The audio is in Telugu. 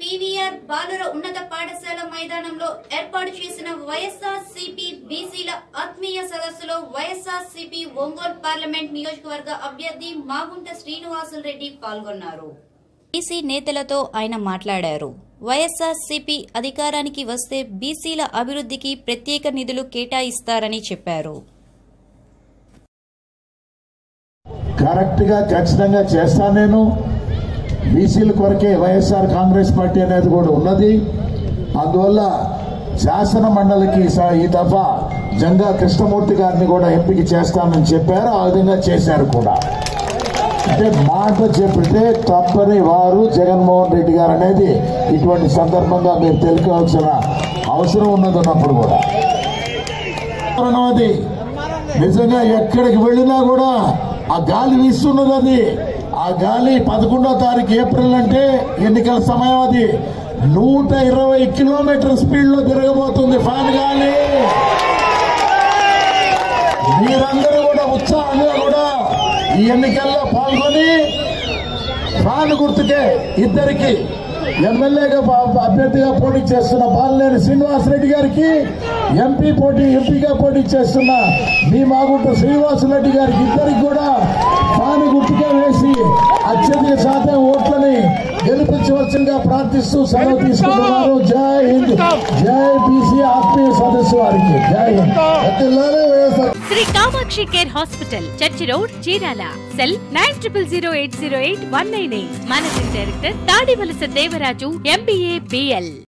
పీవీఆర్ బాలుర ఉన్నత పాఠశాల మైదానంలో ఏర్పాటు చేసిన వైఎస్ఆర్ సిపి బీసీల ఆత్మీయ సదస్సులో వైఎస్ఆర్ సిపి ఒంగోలు పార్లమెంట్ నియోజకవర్గ అభ్యర్థి మాగుంట శ్రీనివాసులు రెడ్డి పాల్గొన్నారు బీసీ నేతలతో ఆయన మాట్లాడారు వైఎస్ఆర్ సిపి అధికారానికి వస్తే బీసీల అభివృద్ధికి ప్రత్యేక నిధులు కేటాయిస్తారని చెప్పారు కరెక్ట్ గా ఖచ్చితంగా చేస్తాను నేను బీసీల కొరకే వైఎస్ఆర్ కాంగ్రెస్ పార్టీ అనేది కూడా ఉన్నది అందువల్ల శాసన మండలికి స- ఈ దఫా జంగా కృష్ణమూర్తి గారిని కూడా ఎంపిక చేస్తానని చెప్పారు ఆ విధంగా చేశారు కూడా అంటే మాట చెప్పితే తప్పని వారు జగన్మోహన్ రెడ్డి గారు అనేది ఇటువంటి సందర్భంగా మీరు తెలుసుకోవాల్సిన అవసరం ఉన్నది ఉన్నప్పుడు కూడా అది నిజంగా ఎక్కడికి వెళ్ళినా కూడా ఆ గాలి వీస్తున్నది అది ఆ గాలి పదకొండో తారీఖు ఏప్రిల్ అంటే ఎన్నికల సమయం అది నూట ఇరవై కిలోమీటర్ స్పీడ్ లో తిరగబోతుంది ఫ్యాన్ గాలి మీరందరూ కూడా ఉత్సాహంగా కూడా ఈ ఎన్నికల్లో పాల్గొని ఫ్యాన్ గుర్తుకే ఇద్దరికి ఎమ్మెల్యేగా ప- అభ్యర్థిగా పోటీ చేస్తున్న బాలినేని శ్రీనివాస్ రెడ్డి గారికి ఎంపీ పోటీ ఎంపీగా పోటీ చేస్తున్న మీ మాగుంట శ్రీనివాస్ రెడ్డి గారికి ఇద్దరికి కూడా ఫ్యాన్ గుర్తుకే వేసి అత్యధిక శాతం ఓట్లని గెలిపించవలసిందిగా ప్రార్థిస్తూ సెలవు తీసుకుంటున్నారు జై హింద్ జై బీసీ ఆత్మీయ సదస్సు వారికి జై హింద్ ఎత్తుల్లారే YSR Shri Kamakshi care hospital church road Chirala cell nine triple zero eight zero eight one nine eight managing director Tadivalasa Devaraju MBA BL